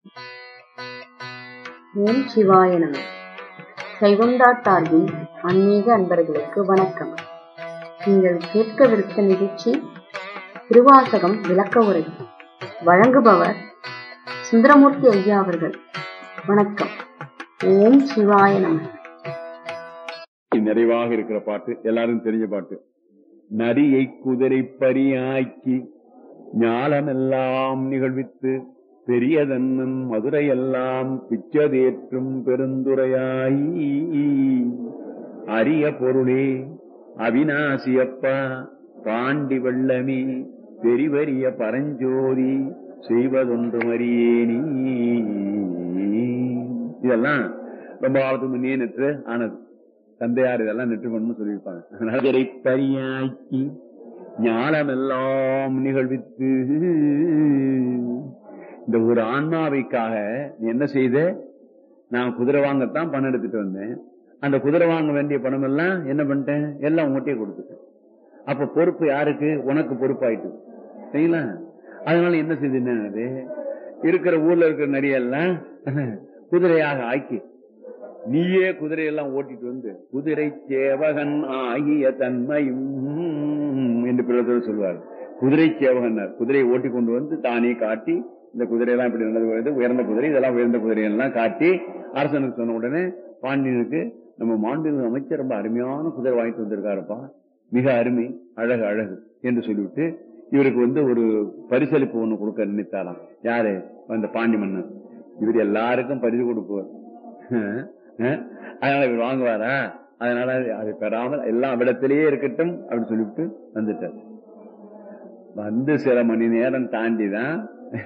ஓம் சிவாய நம சைவம் டாட் ஆர்கின் ஆன்மீக அன்பர்களுக்கு வணக்கம் நீங்கள் கேட்கவிருக்க நிகழ்ச்சி திருவாசகம் விளக்க உரை வழங்குபவர் சுந்தரமூர்த்தி ஐயா அவர்கள் வணக்கம் ஓம் சிவாய நம நிறைவாக இருக்கிற பாட்டு எல்லாரும் தெரிஞ்ச பாட்டு நரியை குதிரை பரியாக்கி ஞாலமெல்லாம் நிகழ்வித்து பெரியதன்னன் மதுரையெல்லாம் பிச்சதேற்றும் பெருந்துரையாய் அரிய பொருளே அவிநாசியப்பா பாண்டி வெள்ளமே பெரிவரிய பரஞ்சோதி செய்வதொன்று மறியேனி இதெல்லாம் ரொம்ப காலத்துக்கு முன்னே நேற்று ஆனது தந்தையார் இதெல்லாம் நெற்று பண்ணு சொல்லியிருப்பாங்க நகரை பரியாக்கி ஞானமெல்லாம் நிகழ்வித்து இந்த ஒரு ஆன்மாவைக்காக நீ என்ன செய்த நான் குதிரை வாங்கத்தான் பணம் எடுத்துட்டு வந்தேன் அந்த குதிரை வாங்க வேண்டிய பணம் எல்லாம் என்ன பண்ணிட்டேன் எல்லாம் உங்கள்கிட்டயே கொடுத்துட்டேன் அப்ப பொறுப்பு யாருக்கு உனக்கு பொறுப்பாயிட்டு சரிங்களா அதனால என்ன செய்து இருக்கிற ஊர்ல இருக்கிற நரியெல்லாம் குதிரையாக ஆக்கி நீயே குதிரையெல்லாம் ஓட்டிட்டு வந்து குதிரை சேவகன் ஆகிய தன்மையும் என்று பிறகு சொல்வார் குதிரை சேவகன் குதிரையை ஓட்டி கொண்டு வந்து தானே காட்டி இந்த குதிரையெல்லாம் இப்படி நல்லது உயர்ந்த குதிரை இதெல்லாம் உயர்ந்த குதிரை எல்லாம் காட்டி அரசனுக்கு சொன்ன உடனே பாண்டியனுக்கு நம்ம மாண்பு அமைச்சர் ரொம்ப அருமையான குதிரை வாங்கிட்டு வந்திருக்காருப்பா மிக அருமை அழகு அழகு என்று சொல்லிவிட்டு இவருக்கு வந்து ஒரு பரிசளிப்பு ஒண்ணு கொடுக்க நினைத்தாராம் யாரு அந்த பாண்டி மன்னன் இவர் எல்லாருக்கும் பரிசு கொடுப்பார் அதனால இவர் வாங்குவாரா அதனால அதை பெறாமல் எல்லாம் விடத்திலேயே இருக்கட்டும் அப்படின்னு சொல்லிவிட்டு வந்துட்டார் வந்து சில மணி நேரம் தாண்டி தான்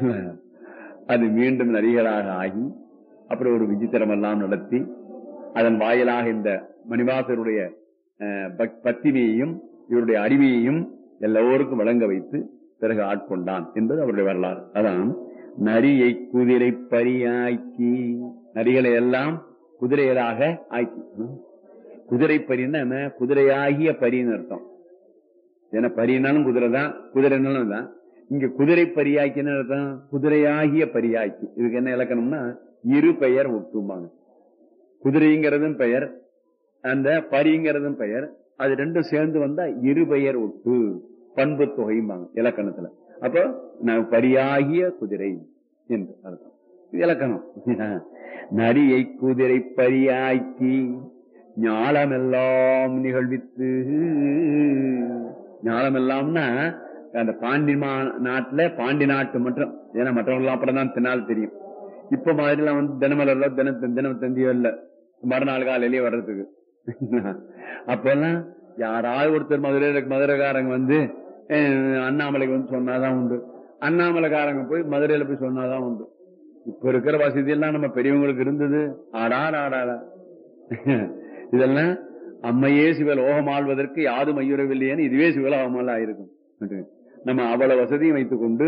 அது மீண்டும் நரிகளாக ஆகி அப்புறம் ஒரு விசித்திரம் எல்லாம் நடத்தி அதன் வாயிலாக இந்த மணிவாசருடைய பத்தினியையும் இவருடைய அறிவியையும் எல்லோருக்கும் வழங்க வைத்து பிறகு ஆட்கொண்டான் என்பது அவருடைய வரலாறு அதான் நரியை குதிரை பரியாக்கி நரிகளை எல்லாம் குதிரைகளாக ஆக்கி குதிரை பரின்னா என்ன குதிரையாகிய பரின்னு அர்த்தம் ஏன்னா பரினாலும் குதிரை தான் குதிரைனாலும் தான் இங்க குதிரை பரியாக்கின்னு அர்த்தம் குதிரையாகிய பரியாக்கி இதுக்கு என்ன இலக்கணம்னா இரு பெயர் ஒட்டுமாங்க குதிரைங்கிறதும் பெயர் அந்த பரிங்கிறதும் பெயர் அது ரெண்டும் சேர்ந்து வந்தா இரு பெயர் ஒட்டு பண்பு தொகையும்பாங்க இலக்கணத்துல அப்போ நான் பரியாகிய குதிரை என்று அர்த்தம் இலக்கணம் நரியை குதிரை பரியாக்கி ஞாலமெல்லாம் நிகழ்வித்து ஞாலமெல்லாம்னா அந்த பாண்டி நாட்டுல பாண்டி நாட்டு மட்டும் ஏன்னா மற்றவங்க அப்புறம் தான் தினால் தெரியும் இப்ப மாதிரி எல்லாம் வந்து தினமலர்ல தின தினம் தந்தியோ இல்ல மறுநாள் காலையிலேயே வர்றதுக்கு அப்பெல்லாம் யாராவது ஒருத்தர் மதுரை மதுரைக்காரங்க வந்து அண்ணாமலைக்கு வந்து சொன்னாதான் உண்டு அண்ணாமலைக்காரங்க போய் மதுரையில போய் சொன்னாதான் உண்டு இப்ப இருக்கிற வசதி எல்லாம் நம்ம பெரியவங்களுக்கு இருந்தது ஆடார் ஆடாடா இதெல்லாம் அம்மையே சிவல் ஓகம் ஆள்வதற்கு யாரும் ஐயுறவில்லையேன்னு இதுவே சிவலோகமால ஆயிருக்கும் நம்ம அவ்வளவு வசதியும் வைத்துக் கொண்டு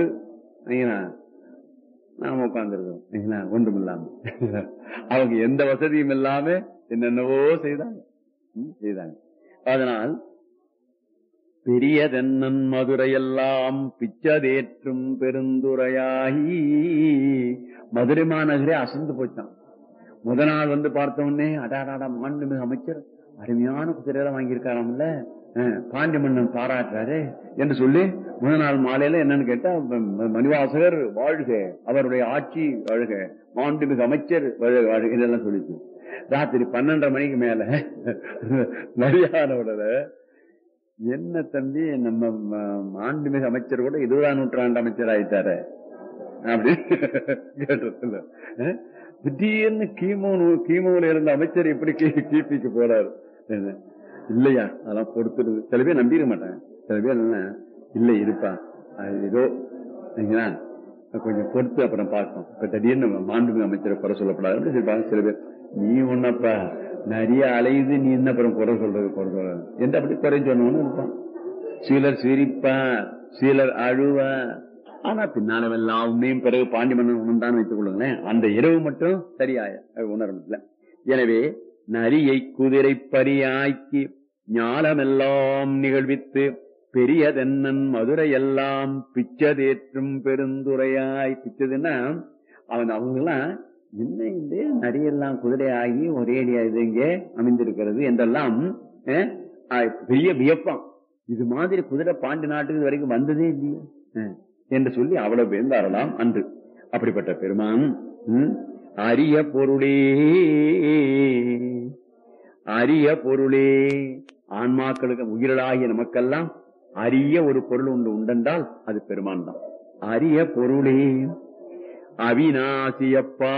நாம உட்கார்ந்துருக்கோம் ஒன்றும் இல்லாம அவங்க எந்த வசதியும் இல்லாம என்னென்னவோ செய்தாங்க செய்தாங்க அதனால் பெரியதென்னன் மதுரையெல்லாம் பிச்சதேற்றும் பெருந்துரையாகி மதுரை மாநகரே அசந்து போச்சான் முத நாள் வந்து பார்த்த உடனே அடாடாடா மாண்புமிகு அமைச்சர் அருமையான குதிரையெல்லாம் வாங்கியிருக்காராம்ல பாண்டி மன்னன் பாராட்டுறாரு என்று சொல்லி முத நாள் மாலையில என்னன்னு கேட்டா மணிவாசகர் வாழ்க அவருடைய ஆட்சி வாழ்க மாண்புமிகு அமைச்சர் வாழ்க இதெல்லாம் சொல்லிச்சு ராத்திரி பன்னெண்டரை மணிக்கு மேல மரியாதை என்ன தம்பி நம்ம மாண்புமிகு அமைச்சர் கூட இருபதாம் நூற்றாண்டு அமைச்சர் ஆயிட்டாரு அப்படின்னு கேட்டதில்ல திடீர்னு கிமு கிமுல இருந்த அமைச்சர் எப்படி கிபிக்கு போறாரு இல்லையா அதெல்லாம் பொறுத்துடுது சில பேர் நம்பிட மாட்டேன் சில பேர் என்ன இல்லை இருப்பா அது ஏதோ கொஞ்சம் பொறுத்து அப்புறம் பார்ப்போம் இப்ப திடீர்னு மாண்புமிகு அமைச்சரை குறை சொல்லப்படாது சில பேர் நீ ஒன்னப்பா நிறைய அலையுது நீ என்ன அப்புறம் குறை சொல்றது குறை சொல்றது என்று அப்படி குறை சொன்னவனு இருப்பான் சிலர் சிரிப்பா சிலர் அழுவா ஆனா பின்னாலெல்லாம் உண்மையும் பிறகு பாண்டி மன்னன் உணர்ந்தான் வைத்துக் கொள்ளுங்களேன் அந்த இரவு மட்டும் சரியாய உணர முடியல எனவே நரியை குதிரை பரியாக்கி ஞாலமெல்லாம் நிகழ்வித்து பெரியதென்னன் மதுரை எல்லாம் பிச்சதேற்றும் பெருந்துரையாய் பிச்சதுன்னா அவன் அவங்க எல்லாம் என்ன இந்த நரியெல்லாம் குதிரை ஆகி ஒரேடியா இது இங்கே அமைந்திருக்கிறது என்றெல்லாம் அஹ், அஹ், பெரிய வியப்பான் இது மாதிரி குதிரை பாண்டி நாட்டுக்கு இது வரைக்கும் வந்ததே இல்லையே அஹ், என்று சொல்லி அவ்வளவு பேர்ந்தாரலாம் அன்று அப்படிப்பட்ட பெருமான் ம், அரிய பொருளே அரிய பொருளே ஆன்மாக்களுக்கு உயிர்களாகிய நமக்கெல்லாம் அரிய ஒரு பொருள் உண்டு உண்டென்றால் அது பெருமான் தான் அரிய பொருளே அவிநாசியப்பா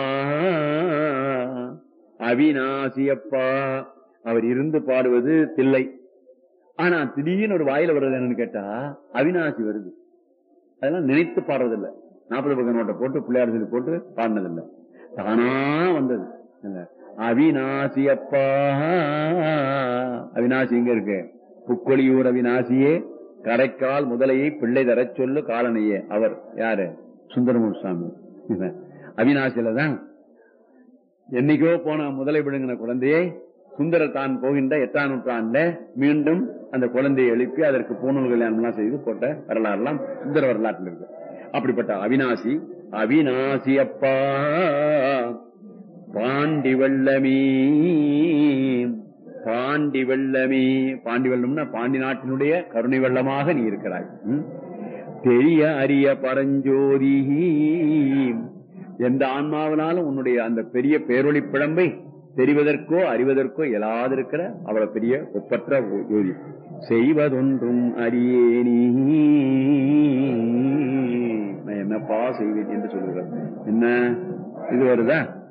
அவிநாசியப்பா அவர் இருந்து பாடுவது தில்லை ஆனா திடீர்னு ஒரு வாயில வர்றது என்னன்னு கேட்டா அவிநாசி வருது அதெல்லாம் நினைத்து பாடுறதில்ல நாற்பது பக்கம் நோட்டை போட்டு பிள்ளையார் சொல்லி போட்டு பாடினதில்லை தானா வந்தது இல்ல அவிநாசி அப்பா அவிநாசி எங்க இருக்கு புக்கொழியூர் அவிநாசியே கரைக்கால் முதலையை பிள்ளை தரச் சொல்லு காலனையே அவர் யாரு சுந்தரமூர் சுவாமி இல்ல. அவிநாசியில தான் என்னைக்கோ போன முதலை விழுங்கின குழந்தையை சுந்தரர் தான் போகின்ற எட்டாம் நூற்றாண்டுல மீண்டும் அந்த குழந்தையை எழுப்பி அதற்கு பூணூல் கல்யாணம் எல்லாம் செய்து போட்ட வரலாறுலாம் சுந்தர வரலாற்றில் இருக்கு அப்படிப்பட்ட அவிநாசி அவிநாசி அப்பா பாண்டி வெள்ளமீ பாண்டி வெள்ளமீ பாண்டி வெள்ளம்னா பாண்டி நாட்டினுடைய கருணை வெள்ளமாக நீ இருக்கிறாய் ம்? பெரிய அரிய பரஞ்சோதி எந்த ஆன்மாவினாலும் உன்னுடைய அந்த பெரிய பேரொளி பிழம்பை தெரிவதற்கோ அறிவதற்கோ இயலாதிருக்கிற அவ்வளவு பெரிய ஒப்பற்ற ஜோதி செய்வதொன்றும் அறியேனி நான் என்னப்பா செய்வேன் என்று சொல்லுகிறேன் என்ன இது வருதா